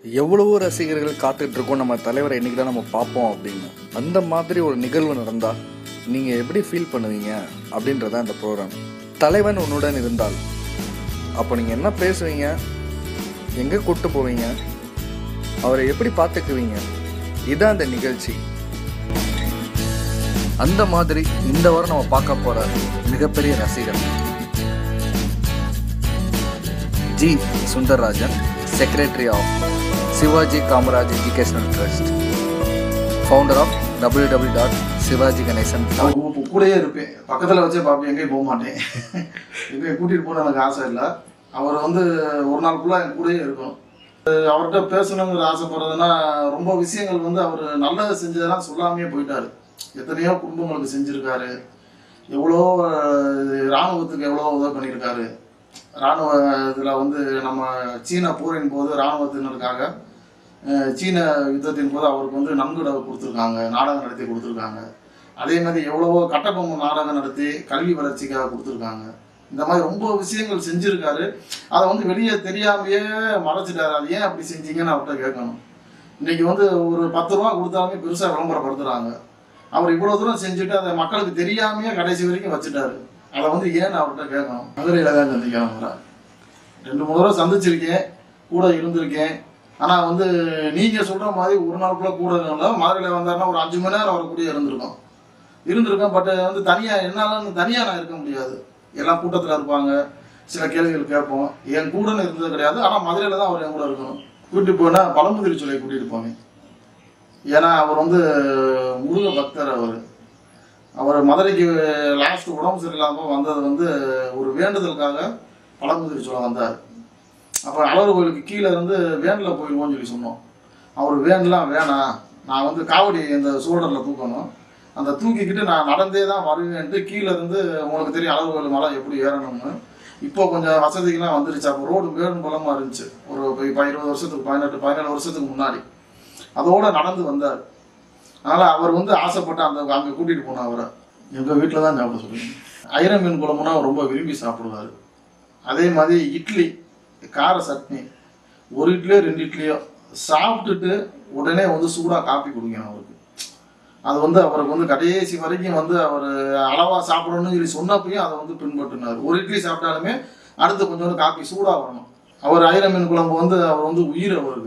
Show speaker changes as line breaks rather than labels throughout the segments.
எவ்வளவோ ரசிகர்கள் காத்துட்டு இருக்கோம் நம்ம தலைவரை என்னைக்கு தான் நம்ம பார்ப்போம் அப்படின்னு அந்த மாதிரி ஒரு நிகழ்வு நடந்தா நீங்க எப்படி ஃபீல் பண்ணுவீங்க அப்படின்றத இந்த ப்ரோக்ராம் தலைவன் உன்னுடன் இருந்தால் அப்போ நீங்க என்ன பேசுவீங்க எங்க கூட்டு போவீங்க அவரை எப்படி பார்த்துக்குவீங்க இதான் அந்த நிகழ்ச்சி அந்த மாதிரி இந்த வாரம் நம்ம பார்க்க போற மிகப்பெரிய ரசிகர் G Sundararajan secretary of Sivaji Kamaraj educational trust founder of W W dot Sivaji Ganesan
நான் கூ- கூடயே இருப்பேன் பக்கத்தில் வச்சே பார்ப்பேன் எங்கேயும் போக மாட்டேன் எங்கேயும் கூட்டிகிட்டு போகணும் எனக்கு ஆசை இல்லை அவர் வந்து ஒரு நாள் ஃபுல்லாக என் கூடயே இருக்கணும் அஹ் அவர்கிட்ட பேசணுங்கிற ஆசைப்படுறதுன்னா ரொம்ப விஷயங்கள் வந்து அவர் நல்லது செஞ்சதெல்லாம் சொல்லாமையே போயிட்டாரு எத்தனையோ குடும்பங்களுக்கு செஞ்சுருக்காரு எவ்வளோ அஹ், இராணுவத்துக்கு எவ்வளோ உதவி பண்ணியிருக்காரு இராணுவ இதில் வந்து நம்ம சீன போரின் போது இராணுவத்தினருக்காக அஹ், சீன யுத்தத்தின் போது அவருக்கு வந்து நன்கொடை கொடுத்துருக்காங்க நாடகம் நடத்தி கொடுத்துருக்காங்க அதே மாதிரி எவ்வளவோ கட்டபொம்மை நாடகம் நடத்தி கல்வி வளர்ச்சிக்காக கொடுத்துருக்காங்க இந்த மாதிரி ரொம்ப விஷயங்கள் செஞ்சுருக்காரு அதை வந்து வெளியே தெரியாமையே மறைச்சிட்டாரு அது ஏன் அப்படி செஞ்சீங்கன்னு அவர்கிட்ட கேட்கணும் இன்னைக்கு வந்து ஒரு பத்து ரூபா கொடுத்தாலுமே பெருசாக விளம்பரப்படுத்துகிறாங்க அவர் இவ்வளோ தூரம் செஞ்சுட்டு அதை மக்களுக்கு தெரியாமையே கடைசி வரைக்கும் வச்சுட்டாரு அதை வந்து ஏன்னு அவர்கிட்ட கேட்கணும் மதுரையில் தான் சந்திக்கிறேன் அவரை ரெண்டு மூணு தடவை சந்திச்சிருக்கேன் கூட இருந்திருக்கேன் ஆனால் வந்து நீங்கள் சொல்கிற மாதிரி ஒரு நாளுக்குள்ள கூட இல்லை மதுரையில் வந்தாருன்னா ஒரு அஞ்சு மணி நேரம் அவர் கூட இருந்திருக்கோம் இருந்திருக்கேன் பட் வந்து தனியாக என்னாலும் தனியாக நான் இருக்க முடியாது எல்லாம் கூட்டத்தில் இருப்பாங்க சில கேள்விகள் கேட்போம் என் கூடன்னு இருந்தது கிடையாது ஆனால் மதுரையில் தான் அவர் என் கூட இருக்கணும் கூட்டிட்டு போனால் பழமுதிரி சொல்லை கூட்டிகிட்டு போனேன் ஏன்னா அவர் வந்து முருக பக்தர் அவர் அவர் மதுரைக்கு லாஸ்ட் உடம்பு சரியில்லாமல் வந்தது வந்து ஒரு வேண்டுதலுக்காக பழமுதிரி சொல்ல வந்தார் அப்போ அழகு கோயிலுக்கு கீழே இருந்து வேனில் போயிடுவோம்னு சொல்லி சொன்னோம் அவர் வேன்லாம் வேணாம் நான் வந்து காவடி இந்த சோல்டரில் தூக்கணும் அந்த தூக்கிக்கிட்டு நான் நடந்தே தான் வருவேன்ட்டு கீழே இருந்து உங்களுக்கு தெரியும் அழகு கோயில் மலை எப்படி ஏறணும்னு இப்போ கொஞ்சம் வசதிகள்லாம் வந்துருச்சு அப்போ ரோடு மேடும் பலமாக இருந்துச்சு ஒரு இப்போ இப்போ இருபது வருஷத்துக்கு பதினெட்டு பதினேழு வருஷத்துக்கு முன்னாடி அதோட நடந்து வந்தார் அதனால் அவர் வந்து ஆசைப்பட்டு அந்த அங்கே கூட்டிகிட்டு போனோம் அவரை எங்கள் வீட்டில் தான் சாப்பிட சொல்லுங்க ஐர மீன் குழம்புனா அவர் ரொம்ப விரும்பி சாப்பிடுவார் அதே மாதிரி இட்லி கார சட்னி ஒரு இட்லியோ ரெண்டு இட்லியோ சாப்பிட்டுட்டு உடனே வந்து சூடாக காப்பி குடிக்கணும் அவருக்கு அது வந்து அவருக்கு வந்து கடைசி வரைக்கும் வந்து அவர் அளவாக சாப்பிடணும்னு சொல்லி சொன்னப்பையும் அதை வந்து பின்பற்றினார் ஒரு இட்லி சாப்பிட்டாலுமே அடுத்து கொஞ்சோண்டு காப்பி சூடாக வரணும் அவர் ஐர மீன் குழம்பு வந்து அவர் வந்து உயிர் அவருக்கு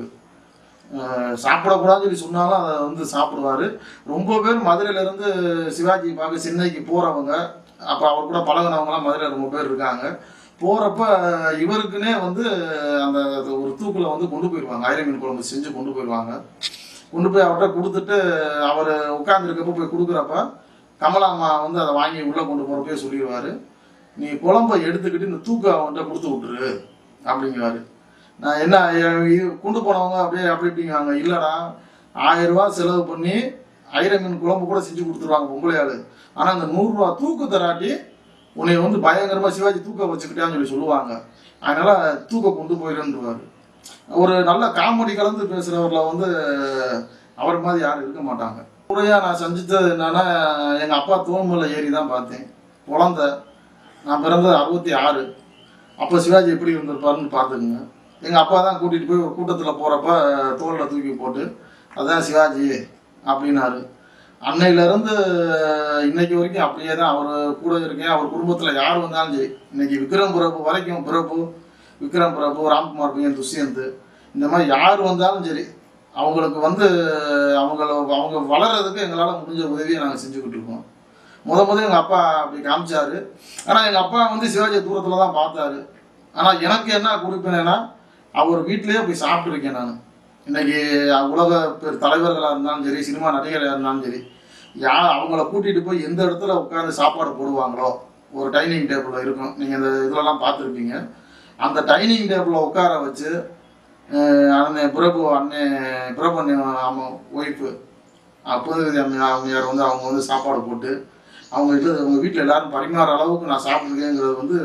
அஹ் சாப்பிடக்கூடாதுன்னு சொல்லி சொன்னாலும் அதை வந்து சாப்பிடுவார் ரொம்ப பேர் மதுரையிலேருந்து சிவாஜி பார்க்க சென்னைக்கு போகிறவங்க அப்போ அவர் கூட பழகினவங்களாம் மதுரையில் ரொம்ப பேர் இருக்காங்க போகிறப்ப இவருக்குன்னே வந்து அந்த ஒரு தூக்கில் வந்து கொண்டு போயிடுவாங்க ஐர மீன் குழம்பு செஞ்சு கொண்டு போயிடுவாங்க கொண்டு போய் அவர்கிட்ட கொடுத்துட்டு அவர் உட்காந்துருக்கப்ப போய் கொடுக்குறப்ப கமலாம்மா வந்து அதை வாங்கி உள்ளே கொண்டு போகிறப்பே சொல்லிடுவார் நீ குழம்பை எடுத்துக்கிட்டு இந்த தூக்க அவன்கிட்ட கொடுத்து விட்டுரு அப்படிங்கிறாரு நான் என்ன எ- இது கொண்டு போனவங்க அப்படியே அப்படி இப்படிங்காங்க இல்லைடா ஆயிரம் ரூபாய் செலவு பண்ணி ஐர மீன் குழம்பு கூட செஞ்சு கொடுத்துருவாங்க பொம்பளை ஆளு ஆனால் அந்த நூறுரூவா தூக்கு தராட்டி உன்னை வந்து பயங்கரமாக சிவாஜி தூக்க வச்சுக்கிட்டான்னு சொல்லி சொல்லுவாங்க அதனால தூக்க கொண்டு போயிடுன்றுவார் ஒரு நல்ல காமெடி கலந்து பேசுகிறவர்ல வந்து அவர் மாதிரி யாரும் இருக்க மாட்டாங்க முறையாக நான் சந்தித்தது என்னன்னா எங்கள் அப்பா தோன்மலை ஏறி தான் பார்த்தேன் குழந்த நான் பிறந்தது அறுபத்தி ஆறு அப்போ சிவாஜி எப்படி இருந்திருப்பாருன்னு பார்த்துக்குங்க எங்கள் அப்பா தான் கூட்டிகிட்டு போய் ஒரு கூட்டத்தில் போகிறப்ப தோளில் தூக்கி போட்டு அதுதான் சிவாஜி அப்படின்னாரு அன்னையிலேருந்து இன்னைக்கு வரைக்கும் அப்படியே தான் அவர் கூட இருக்கேன் அவர் குடும்பத்தில் யார் வந்தாலும் சரி இன்னைக்கு விக்ரம் பிரபு வரைக்கும் பிரபு விக்ரம் பிரபு ராம்குமார் பையன் துஷ்யந்த் இந்த மாதிரி யார் வந்தாலும் சரி அவங்களுக்கு வந்து அவங்கள அவங்க வளர்றதுக்கு எங்களால் முடிஞ்ச உதவியை நாங்கள் செஞ்சுக்கிட்டு இருக்கோம் முத முத எங்கள் அப்பா அப்படி காமிச்சாரு ஆனால் எங்கள் அப்பா வந்து சிவாஜி தூரத்தில் தான் பார்த்தாரு ஆனால் எனக்கு என்ன கொடுப்பேன்னா அவர் வீட்டிலேயே போய் சாப்பிட்ருக்கேன் நான் இன்னைக்கு உலக பெரு தலைவர்களாக இருந்தாலும் சரி சினிமா நடிகராக இருந்தாலும் சரி யார் அவங்கள கூட்டிகிட்டு போய் எந்த இடத்துல உட்காந்து சாப்பாடு போடுவாங்களோ ஒரு டைனிங் டேபிளில் இருக்கும் நீங்கள் இந்த இதுலலாம் பார்த்துருப்பீங்க அந்த டைனிங் டேபிளில் உட்கார வச்சு அஹ் அண்ணன் பிரபு அண்ணன் பிரபு அண்ணன் ஆமாம் ஒய்ஃபு புதுவிதி அம்மையா அம்மையார் வந்து அவங்க வந்து சாப்பாடு போட்டு அவங்க வீட்டில் அவங்க வீட்டில் எல்லாரும் பரிமாற அளவுக்கு நான் சாப்பிட்ருக்கேங்கிறது வந்து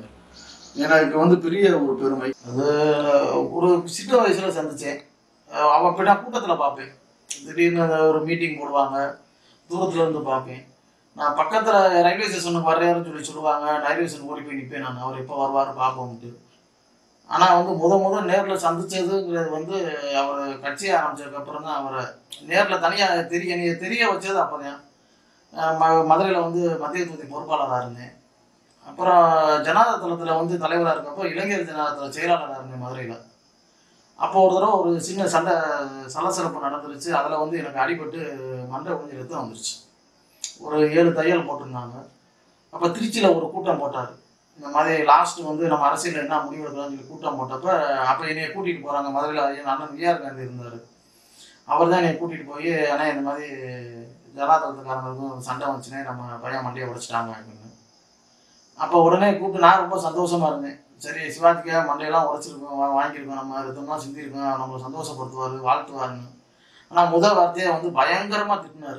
எனக்கு வந்து பெரிய ஒரு பெருமை அது ஒரு சின்ன வயசில் சந்தித்தேன் அவன் அப்படி நான் கூட்டத்தில் பார்ப்பேன் திடீர்னு அந்த ஒரு மீட்டிங் போடுவாங்க தூரத்துல இருந்து பார்ப்பேன் நான் பக்கத்தில் ரயில்வே ஸ்டேஷனுக்கு வர்றாருன்னு சொல்லி சொல்லுவாங்க ரயில்வே ஸ்டேஷன் ஓடி போய் நிற்பேன் நான் அவர் எப்போ வருவார் பார்ப்போம்ட்டு ஆனால் வந்து முத முத நேரில் சந்திச்சதுங்கிறது வந்து அவர் கட்சி ஆரம்பிச்சதுக்கப்புறம் தான் அவரை நேரில் தனியாக தெரிய என்னைய தெரிய வச்சது அப்போ தான் மதுரையில் வந்து மத்திய தொகுதி பொறுப்பாளராக இருந்தேன் அப்புறம் ஜனாத தளத்தில் வந்து தலைவராக இருக்கப்போ இளைஞர் ஜனாதத்தில் செயலாளராக இருந்தேன் மதுரையில் அப்போ ஒரு தடவை ஒரு சின்ன சண்டை சலசலப்பு நடந்துருச்சு அதில் வந்து எனக்கு அடிபட்டு மண்டை கொஞ்சம் ரத்தம் வந்துருச்சு ஒரு ஏழு தையல் போட்டிருந்தாங்க அப்போ திருச்சியில் ஒரு கூட்டம் போட்டார் இந்த மாதிரி லாஸ்ட் வந்து நம்ம அரசியல் என்ன முடிவு எடுக்கலாம்னு சொல்லி கூட்டம் போட்டப்ப அப்போ என்னைய கூட்டிகிட்டு போகிறாங்க மதுரையில் என் அண்ணன் விஆர் காந்தி இருந்தார் அவர் தான் என்னை கூட்டிகிட்டு போய் அண்ணா இந்த மாதிரி ஜனாதளத்துக்காரங்களுக்கும் சண்டை வந்துச்சுனே நம்ம பையன் மண்டையை உடைச்சிட்டாங்க அப்படின்னு அப்போ உடனே கூப்பிட்டு நான் ரொம்ப சந்தோஷமா இருந்தேன் சரி சிவாஜிக்கா மண்டையெல்லாம் உடைச்சிருக்கோம் வா- வாங்கியிருக்கோம் நம்ம ரத்தம்லாம் சிந்திருக்கோம் நம்மளை சந்தோஷப்படுத்துவார் வாழ்த்துவாருன்னு ஆனால் முதல் வார்த்தையை வந்து பயங்கரமாக திட்டினார்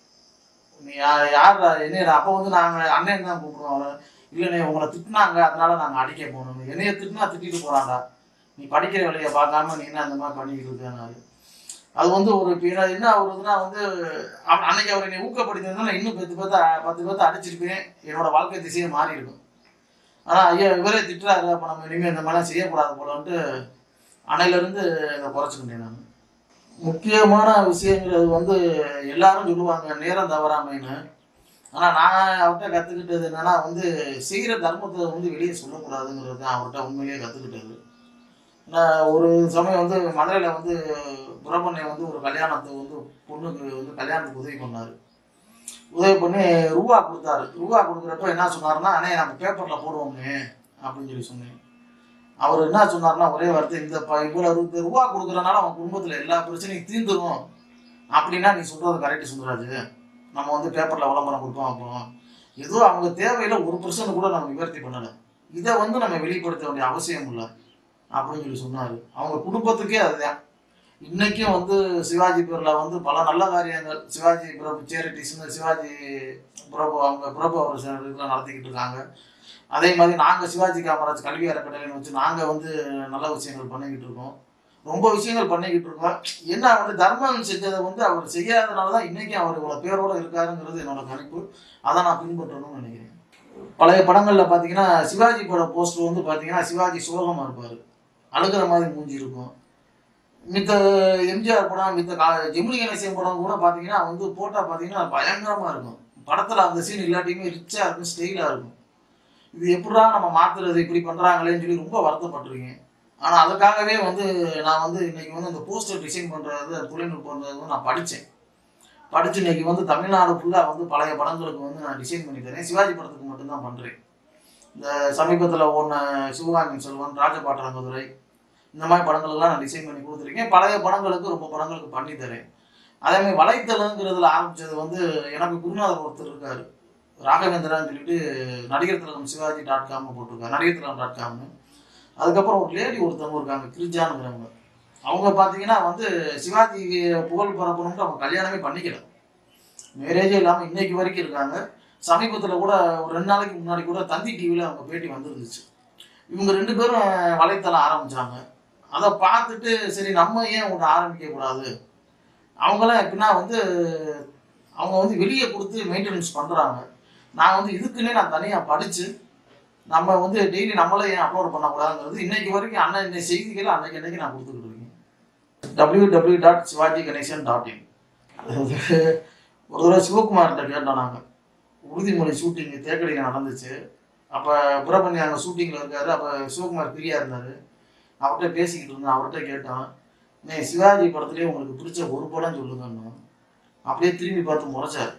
நீ யா- யார் என்ன அப்போ வந்து நாங்கள் அண்ணன் தான் கூப்பிடுவோம் அவரை இல்லைண்ணே உங்களை திட்டினாங்க அதனால நாங்கள் அடிக்க போகணும் என்னைய திட்டினா திட்டிட்டு போகிறான்டா நீ படிக்கிற வேலையை பார்க்காம நீ என்ன அந்த மாதிரி பண்ணிக்கிட்டு இருக்கேன்னாரு அது வந்து ஒரு இப்ப என்ன என்ன ஆகுறதுன்னா வந்து அவ- அன்னைக்கு அவர் என்னை ஊக்கப்படுத்தினதுனால இன்னும் பத்து பேர்த்த பத்து பேர்த்த அடிச்சிருப்பேன் என்னோட வாழ்க்கை திசையே மாறி இருக்கும் ஆனால் ஐயா இவரே திட்டுறாரு அப்போ நம்ம இனிமேல் இந்த மாதிரிலாம் செய்யக்கூடாது போலன்ட்டு அன்னையிலேருந்து இதை குறைச்சிக்கிட்டேன் நான் முக்கியமான விஷயங்கிறது வந்து எல்லாரும் சொல்லுவாங்க நேரம் தவறாமைன்னு ஆனால் நான் அவர்கிட்ட கற்றுக்கிட்டது என்னன்னா வந்து செய்கிற தர்மத்தை வந்து வெளியே சொல்லக்கூடாதுங்கிறது தான் அவர்கிட்ட உண்மையிலேயே கற்றுக்கிட்டது நான் ஒரு சமயம் வந்து மதுரையில் வந்து புறப்பண்ணை வந்து ஒரு கல்யாணத்துக்கு வந்து பொண்ணுக்கு வந்து கல்யாணத்துக்கு உதவி பண்ணார் உதவி பண்ணி ரூபா கொடுத்தாரு ரூபா கொடுக்குறப்ப என்ன சொன்னாருன்னா அண்ணே நம்ம பேப்பரில் போடுவோம்னே அப்படின்னு சொல்லி சொன்னேன் அவர் என்ன சொன்னார்னா ஒரே வார்த்தை இந்த ப இவ்வளோ அறுபது ரூபா கொடுக்குறனால அவன் குடும்பத்தில் எல்லா பிரச்சனையும் தீர்ந்துடும் அப்படின்னா நீ சொல்கிறது கரெக்டு சுந்தராஜ் நம்ம வந்து பேப்பரில் விளம்பரம் கொடுப்போம் அப்போம் ஏதோ அவங்க தேவையில்ல ஒரு பர்சன்ட் கூட நம்ம நிவர்த்தி பண்ணலை இதை வந்து நம்ம வெளிப்படுத்த வேண்டிய அவசியம் இல்லை அப்படின்னு சொல்லி சொன்னார் அவங்க குடும்பத்துக்கே அதுதான் இன்னைக்கும் வந்து சிவாஜி பேரில் வந்து பல நல்ல காரியங்கள் சிவாஜி பிரபு சேரிட்டிஸ்னு சிவாஜி பிரபு அவங்க பிரபு அவர் இதெல்லாம் நடத்திக்கிட்டு இருக்காங்க அதே மாதிரி நாங்கள் சிவாஜி காமராஜ் கல்வி அறக்கட்டளைன்னு வச்சு நாங்கள் வந்து நல்ல விஷயங்கள் பண்ணிக்கிட்டு இருக்கோம் ரொம்ப விஷயங்கள் பண்ணிக்கிட்டு இருக்கோம் என்ன வந்து தர்மம் செஞ்சதை வந்து அவர் செய்யாதனால தான் இன்னைக்கும் அவர் இவ்வளோ பேரோட இருக்காருங்கிறது என்னோட கணிப்பு அதை நான் பின்பற்றணும்னு நினைக்கிறேன் பழைய படங்களில் பார்த்தீங்கன்னா சிவாஜி பட போஸ்டர் வந்து பார்த்தீங்கன்னா சிவாஜி சோகமாக இருப்பார் அழுகிற மாதிரி மூஞ்சி இருக்கும் மித்த எம்ஜிஆர் படம் மித்த கா ஜெமினி கணேசன் படம் கூட பார்த்தீங்கன்னா வந்து போட்டால் பார்த்தீங்கன்னா பயங்கரமாக இருக்கும் படத்தில் அந்த சீன் இல்லாட்டியுமே ரிச்சாக இருக்கும் ஸ்டைலாக இருக்கும் இது எப்படா நம்ம மாற்றுறது இப்படி பண்ணுறாங்களேன்னு சொல்லி ரொம்ப வருத்தப்பட்டிருக்கேன் ஆனால் அதுக்காகவே வந்து நான் வந்து இன்னைக்கு வந்து அந்த போஸ்டர் டிசைன் பண்ணுறது தொழில்நுட்பன்றது வந்து நான் படித்தேன் படித்து இன்னைக்கு வந்து தமிழ்நாடு ஃபுல்லாக வந்து பழைய படங்களுக்கு வந்து நான் டிசைன் பண்ணி தரேன் சிவாஜி படத்துக்கு மட்டும்தான் பண்ணுறேன் இந்த சமீபத்தில் ஓடின சிவகாமி செல்வன் ராஜபாட்டரங்கதுரை இந்த மாதிரி படங்களுக்கெல்லாம் நான் டிசைன் பண்ணி கொடுத்துருக்கேன் பழைய படங்களுக்கு ரொம்ப படங்களுக்கு பண்ணி தரேன் அதே மாதிரி வலைத்தளங்கிறதுல ஆரம்பிச்சது வந்து எனக்கு குருநாதர் ஒருத்தர் இருக்காரு ராகவேந்திரான்னு சொல்லிட்டு நடிகர் திலகம் சிவாஜி டாட் காம் போட்டிருக்காரு நடிகர் திலகம் டாட் காம்னு அதுக்கப்புறம் ஒரு லேடி ஒருத்தவங்க இருக்காங்க கிரிஜானுங்கிறவங்க அவங்க பார்த்தீங்கன்னா வந்து சிவாஜி புகழ் பரப்பணும்ட்டு அவங்க கல்யாணமே பண்ணிக்கல மேரேஜே இல்லாமல் இன்னைக்கு வரைக்கும் இருக்காங்க சமீபத்தில் கூட ஒரு ரெண்டு நாளைக்கு முன்னாடி கூட தந்தி டிவியில் அவங்க பேட்டி வந்துருந்துச்சு இவங்க ரெண்டு பேரும் வலைத்தளம் ஆரம்பிச்சாங்க அதை பார்த்துட்டு சரி நம்ம ஏன் ஒன்று ஆரம்பிக்க கூடாது அவங்களாம் எப்படின்னா வந்து அவங்க வந்து வெளியே கொடுத்து மெயின்டெனன்ஸ் பண்ணுறாங்க நான் வந்து இதுக்குன்னே நான் தனியாக படித்து நம்ம வந்து டெய்லி நம்மளே ஏன் அப்லோட் பண்ணக்கூடாதுங்கிறது இன்னைக்கு வரைக்கும் அண்ணன் இந்த செய்திகளை அன்னைக்கு அன்னைக்கு நான் கொடுத்துக்கிட்டு இருக்கேன் W W dot Sivaji Ganesan dot in அதாவது ஒரு தடவை சிவகுமார்கிட்ட கேட்டோம் நாங்கள் உறுதிமொழி ஷூட்டிங் தேக்கடியில் நடந்துச்சு அப்போ புறப்பண்ணி அங்கே ஷூட்டிங்கில் இருக்காரு அப்போ சிவகுமார் பிரியா இருந்தார் அவர்கிட்ட பேசிக்கிட்டு இருந்தோம் அவர்கிட்ட கேட்டோம் நீ சிவாஜி படத்துலேயே உங்களுக்கு பிடிச்ச ஒரு படம் சொல்லுங்கன்னு அப்படியே திரும்பி பார்த்து முறைச்சார்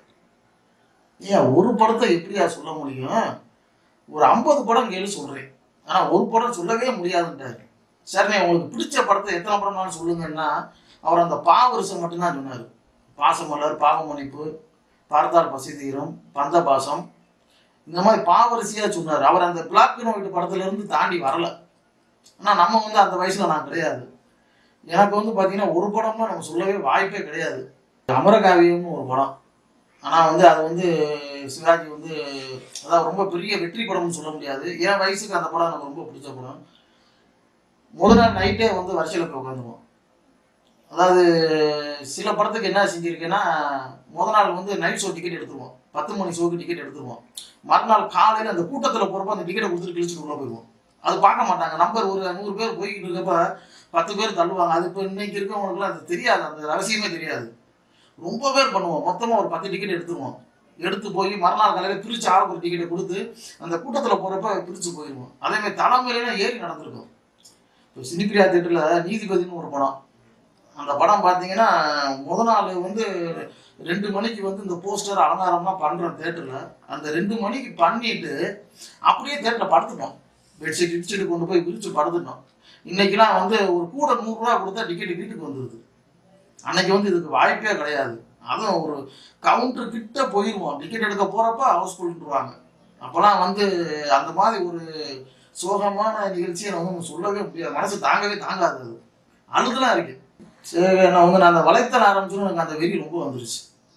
ஏன் ஒரு படத்தை எப்படியா சொல்ல முடியும் ஒரு ஐம்பது படம் கேள்வி சொல்கிறேன் ஆனால் ஒரு படம் சொல்லவே முடியாதுன்றாரு சரிண்ணே உங்களுக்கு பிடிச்ச படத்தை எத்தனை படம்னாலும் சொல்லுங்கன்னா அவர் அந்த பாவரிசம் மட்டும்தான் சொன்னார் பாசமலர் பாவமணிப்பு பார்த்தார் பசி தீரும் பந்த பாசம் இந்த மாதிரி பாவரிசையாக சொன்னார் அவர் அந்த பிளாக் அண்ட் ஒயிட் படத்துல இருந்து தாண்டி வரல ஆனால் நம்ம வந்து அந்த வயசில் நான் கிடையாது எனக்கு வந்து பார்த்தீங்கன்னா ஒரு படமும் நம்ம சொல்லவே வாய்ப்பே கிடையாது அமரகாவியம்னு ஒரு படம் ஆனால் வந்து அது வந்து சிவாஜி வந்து அதாவது ரொம்ப பெரிய வெற்றி படம்னு சொல்ல முடியாது என் வயசுக்கு அந்த படம் எனக்கு ரொம்ப பிடிச்ச படம் முதல் நாள் நைட்டே வந்து வரிசையில் போய் உட்காந்துருவோம் அதாவது சில படத்துக்கு என்ன செஞ்சுருக்கேன்னா முத நாள் வந்து நைட் ஷோ டிக்கெட் எடுத்துருவோம் பத்து மணி ஷோக்கு டிக்கெட் எடுத்துருவோம் மறுநாள் காலையில் அந்த கூட்டத்தில் போகிறப்ப அந்த டிக்கெட்டை கொடுத்துட்டு கிழிச்சிட்டு உள்ள போயிடுவோம் அது பார்க்க மாட்டாங்க நம்பர் ஒரு நூறு பேர் போய்கிட்டு இருக்கப்ப பத்து பேர் தள்ளுவாங்க அது இப்போ இன்னைக்கு இருக்கவங்களுக்குலாம் அது தெரியாது அந்த ரகசியமே தெரியாது ரொம்ப பேர் பண்ணுவோம் மொத்தமாக ஒரு பத்து டிக்கெட் எடுத்துருவோம் எடுத்து போய் மறுநாள் காலையில் பிரித்து ஆளுக்கு ஒரு டிக்கெட்டை கொடுத்து அந்த கூட்டத்தில் போகிறப்ப பிரித்து போயிடுவோம் அதேமாதிரி தலைமையிலாம் ஏறி நடந்திருக்கும் இப்போ சினிப்பிரியா தேட்டரில் நீதிபதினு ஒரு படம் அந்த படம் பார்த்தீங்கன்னா முத நாள் வந்து ரெண்டு மணிக்கு வந்து இந்த போஸ்டர் அலங்காரம்லாம் பண்ணுறோம் தேட்டரில் அந்த ரெண்டு மணிக்கு பண்ணிட்டு அப்படியே தேட்டரில் படுத்துட்டோம் பெட்ஷீட் கிட்ஷீட் கொண்டு போய் விரிச்சு படுத்துட்டோம் இன்னைக்கெல்லாம் வந்து ஒரு கூட நூறுரூவா கொடுத்தா டிக்கெட் வீட்டுக்கு வந்துடுது அன்னைக்கு வந்து இதுக்கு வாய்ப்பே கிடையாது அதுவும் ஒரு கவுண்டர் கிட்ட போயிடுவோம் டிக்கெட் எடுக்க போகிறப்ப ஹவுஸ்ஃபுல்ன்றுவாங்க அப்போல்லாம் வந்து அந்த மாதிரி ஒரு சோகமான நிகழ்ச்சியை நம்ம வந்து சொல்லவே முடியாது மனசு தாங்கவே தாங்காது அது அழுதுலாம் இருக்கு சரி நான் வந்து நான் அந்த வலைத்தளம் ஆரம்பிச்சோன்னு எனக்கு அந்த வெறி ரொம்ப வந்துருச்சு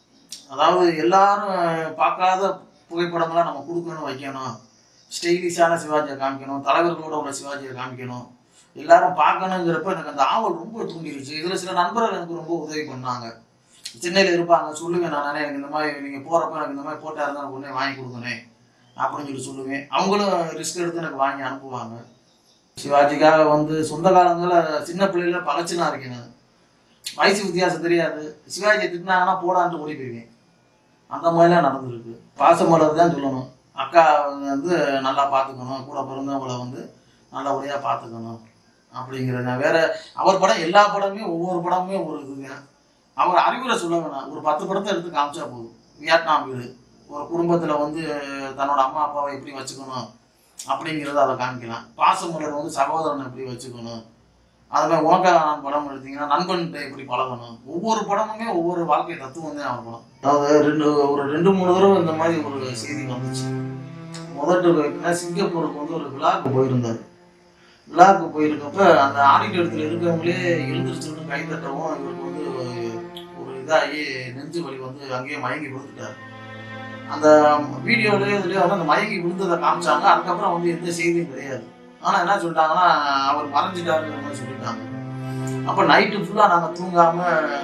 அதாவது எல்லாரும் பார்க்காத புகைப்படங்களாம் நம்ம கொடுக்கணும் வைக்கணும் ஸ்டைலிஷான சிவாஜியை காமிக்கணும் தலைவர்களோட உள்ள சிவாஜியை காமிக்கணும் எல்லாரும் பார்க்கணுங்கிறப்ப எனக்கு அந்த ஆவல் ரொம்ப தூண்டிருச்சு இதில் சில நண்பர்கள் எனக்கு ரொம்ப உதவி பண்ணாங்க சென்னையில் இருப்பாங்க சொல்லுவேன் நான் எனக்கு இந்த மாதிரி நீங்கள் போகிறப்ப எனக்கு இந்த மாதிரி போட்டா இருந்தால் எனக்கு உடனே வாங்கி கொடுக்கணும் அப்படின்னு சொல்லி சொல்லுவேன் அவங்களும் ரிஸ்க் எடுத்து எனக்கு வாங்கி அனுப்புவாங்க சிவாஜிக்காக வந்து சொந்த காலங்களில் சின்ன பிள்ளையில பழச்சுலாம் இருக்கேன் நான் வயசு வித்தியாசம் தெரியாது சிவாஜியை திட்டினாங்கன்னா போடான்ட்டு ஓடி போயிருவேன் அந்த மாதிரிலாம் நடந்திருக்கு பாசமலர் தான் சொல்லணும் அக்கா வந்து நல்லா பார்த்துக்கணும் கூட பிறந்தவங்கள வந்து நல்லபடியாக பார்த்துக்கணும் அப்படிங்கிறது நான் வேற அவர் படம் எல்லா படமே ஒவ்வொரு படமுமே ஒரு இதுங்க அவர் அறிவுரை சொல்ல வேணாம் ஒரு பத்து படத்தை எடுத்து காமிச்சா போதும் வியட்நாம் வீடு ஒரு குடும்பத்தில் வந்து தன்னோட அம்மா அப்பாவை எப்படி வச்சுக்கணும் அப்படிங்கிறத அதை காமிக்கலாம் பாசமலர் வந்து சகோதரனை எப்படி வச்சுக்கணும் அதில் உனக்காக நான் படம் எடுத்தீங்கன்னா நண்பன்கிட்ட எப்படி பழகணும் ஒவ்வொரு படமுமே ஒவ்வொரு வாழ்க்கை தத்துவம் தான் அவர் படம் அதாவது ரெண்டு ஒரு ரெண்டு மூணு தடவை இந்த மாதிரி ஒரு செய்தி வந்துச்சு முதல் எப்படின்னா சிங்கப்பூருக்கு வந்து ஒரு விழாக்கு போயிருந்தார் விழாக்கு போயிருக்கப்ப அந்த ஆடிட்டோரியத்தில் இருக்கவங்களே எழுந்திரிச்சுன்னு கை தட்டவும் இவருக்கு வந்து ஒரு இதாகி நெஞ்சு வலி வந்து அங்கேயே மயங்கி விழுந்துட்டார் அந்த வீடியோலயே இதுலயே வந்து அந்த மயங்கி விழுந்ததை காமிச்சாங்க அதுக்கப்புறம் வந்து எந்த செய்தியும் கிடையாது ஆனா என்ன சொல்லிட்டாங்கன்னா அவர் மறைஞ்சிட்டாருங்கிற மாதிரி சொல்லிட்டாங்க அப்ப நைட்டு ஃபுல்லா நாங்க தூங்காம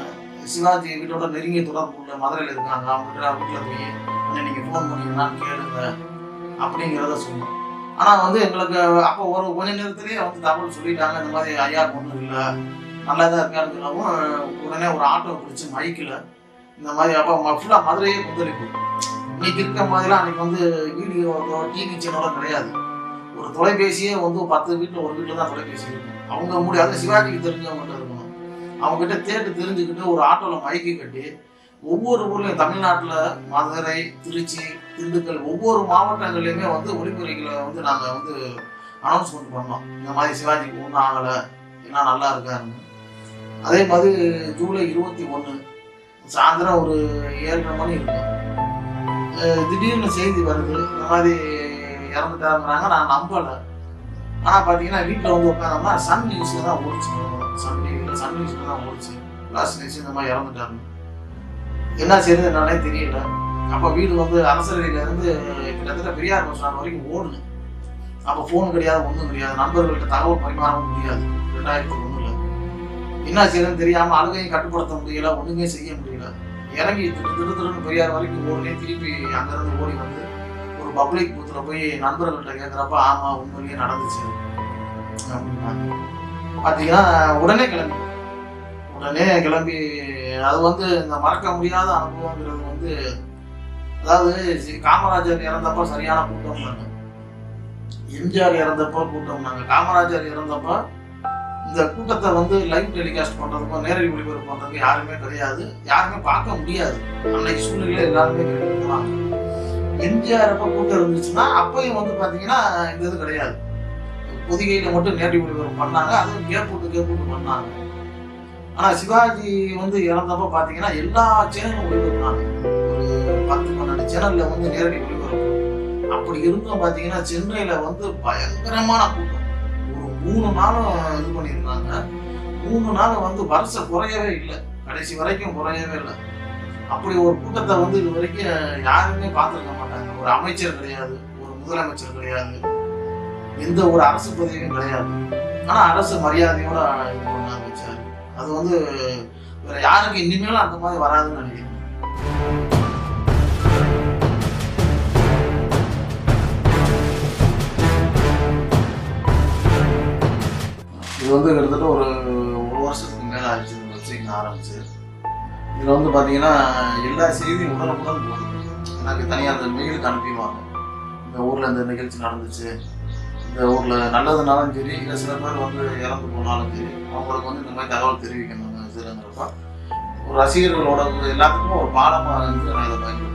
சிவாஜி வீட்டோட நெருங்கிய தொடர்பு உள்ள மதுரையில் இருக்காங்க அவங்க கிட்ட வீட்டில் போய் "அண்ணே, நீங்க ஃபோன் பண்ணீங்கன்னான்னு கேளுங்க அப்படிங்கிறத சொன்னோம் ஆனா வந்து எங்களுக்கு அப்போ ஒரு கொஞ்ச நேரத்திலேயே வந்து தகவல் சொல்லிட்டாங்க இந்த மாதிரி ஐயா ஒன்றும் இல்லை நல்லா தான் இருக்காருன்னு சொல்லவும் உடனே ஒரு ஆட்டோ பிடிச்சி மைக்கில் இந்த மாதிரி அப்போ ஃபுல்லாக மதுரையே கொந்தளிப்பு இன்னைக்கு இருக்க மாதிரிலாம் அன்னைக்கு வந்து வீடியோ டிவி சேனலோ கிடையாது ஒரு தொலைபேசியே வந்து பத்து வீட்டில் ஒரு வீட்டில் தான் தொலைபேசி இருக்கும் அவங்க முடியாது சிவாஜிக்கு தெரிஞ்சவங்ககிட்ட இருக்கணும் அவங்ககிட்ட தேட்டு தெரிஞ்சுக்கிட்டு ஒரு ஆட்டோவில் மைக்கு கட்டி ஒவ்வொரு ஊர்லையும் தமிழ்நாட்டில் மதுரை திருச்சி திண்டுக்கல் ஒவ்வொரு மாவட்டங்கள்லையுமே வந்து ஒளிமுறைகளை வந்து நாங்கள் வந்து அனௌன்ஸ்மெண்ட் பண்ணோம் இந்த மாதிரி சிவாஜிக்கு ஒன்றும் ஆகலை எல்லாம் நல்லா இருக்காருன்னு அதே மாதிரி ஜூலை இருபத்தி ஒன்று சாயந்தரம் ஒரு ஏழரை மணி இருக்கும் அஹ் திடீர்னு செய்தி வருது இந்த மாதிரி இறந்துட்டாருங்கிறாங்க நான் நம்பலை ஆனால் பார்த்தீங்கன்னா வீட்டில் வந்து உட்காந்தோம்னா சன் நியூஸில் தான் ஓடிச்சு சன் டிவியில் சன் நியூஸில் தான் ஓடிச்சு லாஸ்ட் நியூஸ் இந்த மாதிரி இறந்துட்டாருன்னு என்ன செய்யறது என்னாலே தெரியல அப்போ வீடு வந்து அரசரையில இருந்து கிட்டத்தட்ட பெரியார் பஸ் ஸ்டாண்ட் வரைக்கும் ஓடுது அப்போ ஃபோன் கிடையாது ஒன்றும் கிடையாது நண்பர்கள்ட்ட தகவல் பரிமாறவும் முடியாது ரெண்டாயிரத்தி ஒண்ணுல என்ன செய்யறதுன்னு தெரியாம அழுகையும் கட்டுப்படுத்த முடியல ஒண்ணுமே செய்ய முடியல இறங்கி திரு திரு திருன்னு பெரியார் வரைக்கும் ஓடுனே திருப்பி அங்கிருந்து ஓடி வந்து ஒரு பப்ளிக் பூத்துல போய் நண்பர்கள்ட்ட கேட்குறப்ப ஆமா உண்மையிலேயே நடந்துச்சு அப்படின்னாங்க பார்த்தீங்கன்னா உடனே கிளம்பி உடனே கிளம்பி அது வந்து இந்த மறக்க முடியாத அனுபவங்கிறது வந்து அதாவது சி- காமராஜர் இறந்தப்ப சரியான கூட்டம் நாங்க எம்ஜிஆர் இறந்தப்போ கூட்டம் நாங்க காமராஜர் இறந்தப்ப இந்த கூட்டத்தை வந்து லைவ் டெலிகாஸ்ட் பண்றதுக்கோ நேரடி ஒளிபரப்பு பண்றதுக்கு யாருமே கிடையாது யாருமே பார்க்க முடியாது அன்னைக்கு சூழ்நிலையில எல்லாருமே கேட்டு போனாங்க எம்ஜிஆர் அப்ப கூட்டம் இருந்துச்சுன்னா அப்பயும் வந்து பாத்தீங்கன்னா இந்த இது கிடையாது பொதிகையில மட்டும் நேரடி ஒளிபரப்பு பண்ணாங்க அதுவும் கேப் விட்டு கேப் விட்டு பண்ணாங்க ஆனா சிவாஜி வந்து இறந்தப்ப பாத்தீங்கன்னா எல்லா சேனலும் ஒளிபரப்புனாங்க ஒரு பத்து பன்னெண்டு சேனல்ல வந்து நேரடி ஒளிபரப்பு அப்படி இருந்தும் பாத்தீங்கன்னா சென்னையில வந்து பயங்கரமான கூட்டம் ஒரு மூணு நாளும் இது பண்ணியிருந்தாங்க மூணு நாள் வந்து வருஷம் குறையவே இல்லை கடைசி வரைக்கும் குறையவே இல்லை அப்படி ஒரு கூட்டத்தை வந்து இது வரைக்கும் யாருமே பார்த்துருக்க மாட்டாங்க ஒரு அமைச்சர் கிடையாது ஒரு முதலமைச்சர் கிடையாது எந்த ஒரு அரசு பதவியும் கிடையாது ஆனா அரசு மரியாதையோட இது பண்ணாங்க வச்சாரு அது வந்து வேற யாருக்கு இனிமேலும் அந்த மாதிரி வராதுன்னு நினைக்கிறேன் வந்து கிட்டத்தட்ட ஒரு ஒரு வருஷத்துக்கு மேலே ஆயிடுச்சு இந்த வெப்சைட் ஆரம்பிச்சு இதில் வந்து பார்த்தீங்கன்னா எல்லா செய்தியும் உடனுக்குடன் போகுது எனக்கு தனியாக அந்த மெயிலுக்கு அனுப்பிடுவாங்க இந்த ஊரில் இந்த நிகழ்ச்சி நடந்துச்சு இந்த ஊரில் நல்லதுனாலும் சரி இல்லை சில பேர் வந்து இறந்து போனாலும் சரி அவங்களுக்கு வந்து இந்த மாதிரி தகவல் தெரிவிக்கணும் இதுங்கிறப்ப ஒரு ரசிகர்களோட எல்லாத்துக்கும் ஒரு பாடமாக இருந்து நான் இதை பயன்படுத்துகிறேன்